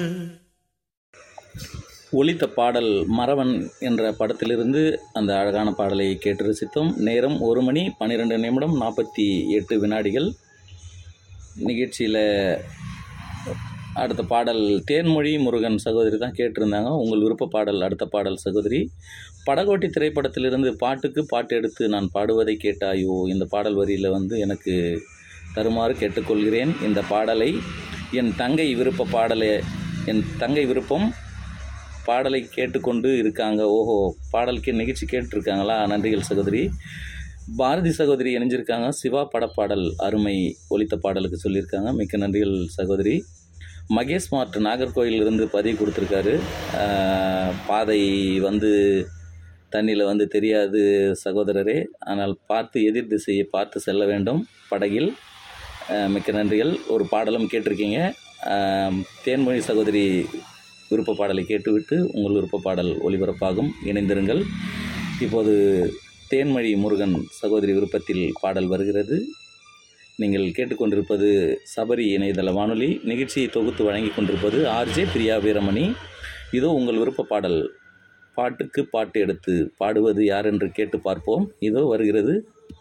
ஒலித்த பாடல் மறவன் என்ற படத்திலிருந்து அந்த அழகான பாடலை கேட்டு ரசித்தோம் நேரம் ஒரு மணி பன்னிரெண்டு நிமிடம் நாற்பத்தி எட்டு வினாடிகள் நிகழ்ச்சியில் அடுத்த பாடல் தேன்மொழி முருகன் சகோதரி தான் கேட்டிருந்தாங்க உங்கள் விருப்ப பாடல் அடுத்த பாடல் சகோதரி படகோட்டி திரைப்படத்திலிருந்து பாட்டுக்கு பாட்டு எடுத்து நான் பாடுவதை கேட்டாயோ இந்த பாடல் வரியில் வந்து எனக்கு தருமாறு கேட்டுக்கொள்கிறேன் இந்த பாடலை என் தங்கை விருப்ப பாடலை என் தங்கை விருப்பம் பாடலை கேட்டுக்கொண்டு இருக்காங்க ஓஹோ பாடலுக்கு நிகழ்ச்சி கேட்டிருக்காங்களா நன்றிகள் சகோதரி பாரதி சகோதரி இணைஞ்சிருக்காங்க சிவா படப்பாடல் அருமை ஒலித்த பாடலுக்கு சொல்லியிருக்காங்க மிக்க நன்றிகள் சகோதரி மகேஷ் மார்ட் நாகர்கோயிலிருந்து பதிவு கொடுத்துருக்காரு ஆஹ், பாதை வந்து தண்ணியில் வந்து தெரியாது சகோதரரே ஆனால் பார்த்து எதிர் திசையை பார்த்து செல்ல வேண்டும் படகில் ஆஹ், மிக்க நன்றிகள் ஒரு பாடலும் கேட்டிருக்கீங்க ஆஹ், தேன்மொழி சகோதரி விருப்ப பாடலை கேட்டுவிட்டு உங்கள் விருப்ப பாடல் ஒளிபரப்பாகும் இணைந்திருங்கள் இப்போது தேன்மொழி முருகன் சகோதரி விருப்பத்தில் பாடல் வருகிறது நீங்கள் கேட்டுக்கொண்டிருப்பது சபரி இணையதள வானொலி நிகழ்ச்சியை தொகுத்து வழங்கி கொண்டிருப்பது ஆர்ஜே பிரியா வீரமணி இதோ உங்கள் விருப்ப பாடல் பாட்டுக்கு பாட்டு எடுத்து பாடுவது யார் என்று கேட்டு பார்ப்போம் இதோ வருகிறது